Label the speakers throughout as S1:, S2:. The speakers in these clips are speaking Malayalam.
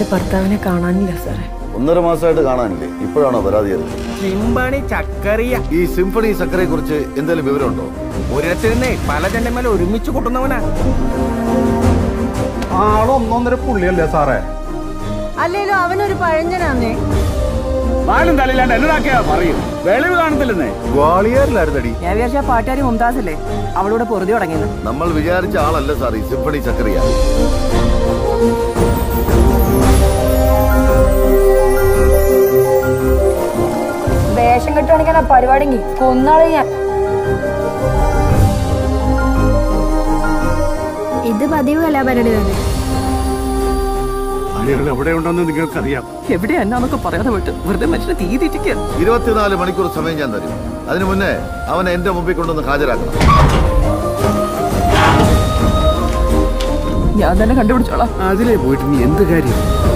S1: എന്റെ ഭർത്താവിനെ കാണാനില്ല സാറേ
S2: ഒന്നര മാസമായിട്ട് കാണാനില്ലേ ഇപ്പോഴാണോ പരാതി അറിഞ്ഞത്?
S3: സിംബണി ചക്കറിയ
S2: ഈ സിംഫണി സക്കറെ കുറിച്ച് എന്തെങ്കിലും വിവരമുണ്ടോ
S3: ഒരിടത്തിരുന്നേ പല ജന്മേല ഒരുമിച്ച് കൂട്ടുന്നവനാ
S4: ആളൊന്നൊന്നര പുള്ളിയല്ലേ സാറേ
S1: അല്ലേലും അവനൊരു പഴഞ്ചനാന്നേ
S4: നാലും തലയിലാണ്ട് എന്നതാക്കിയാ പറയും വെളിവ് കാണത്തില്ലെന്നേ
S2: ഗ്വാളിയറിലായിരുന്നടി
S5: ഞാൻ വിചാരിച്ച പാട്ടുകാരി മുംതാസല്ലേ അവളോട് പൊറുതി തുടങ്ങിയത്
S2: നമ്മൾ വിചാരിച്ച ആളല്ല സാർ ഈ സിംഫണി ചക്രിയ
S6: വേഷം കെട്ടുവാണെങ്കിൽ ആ പരിപാടി കൊന്നാളെ ഞാൻ
S7: ഇത് പതിവ് കലാപരിപാടി തന്നെ
S4: ആളുകൾ എവിടെ ഉണ്ടെന്ന് നിങ്ങൾക്കറിയാം
S5: എവിടെയാ എന്നാന്നൊക്കെ പറയാതെ വിട്ട് വെറുതെ മനുഷ്യനെ തീ തീറ്റിക്കുക
S2: ഇരുപത്തിനാല് മണിക്കൂർ സമയം ഞാൻ തരും അതിനു മുന്നേ അവനെ എന്റെ മുമ്പിൽ കൊണ്ടുവന്ന് ഹാജരാക്കണം
S5: ഞാൻ തന്നെ കണ്ടുപിടിച്ചോളാം
S4: അതിലേ പോയിട്ട് നീ എന്ത് കാര്യം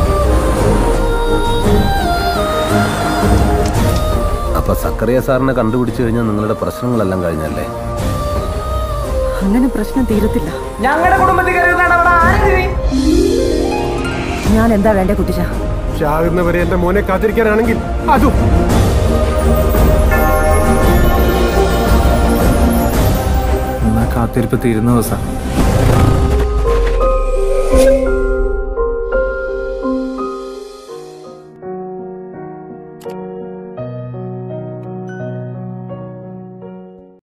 S8: അപ്പൊ സക്കറിയ സാറിനെ കണ്ടുപിടിച്ചു കഴിഞ്ഞാൽ നിങ്ങളുടെ പ്രശ്നങ്ങളെല്ലാം കഴിഞ്ഞല്ലേ
S5: അങ്ങനെ പ്രശ്നം തീരത്തില്ല
S3: ഞങ്ങളുടെ കുടുംബത്തിൽ
S5: ഞാൻ എന്താ വേണ്ടേ കുട്ടിച്ച
S4: ചാകുന്നവരെ എന്റെ മോനെ കാത്തിരിക്കാനാണെങ്കിൽ അതും
S8: എന്നാ കാത്തിരിപ്പ് തീരുന്ന ദിവസം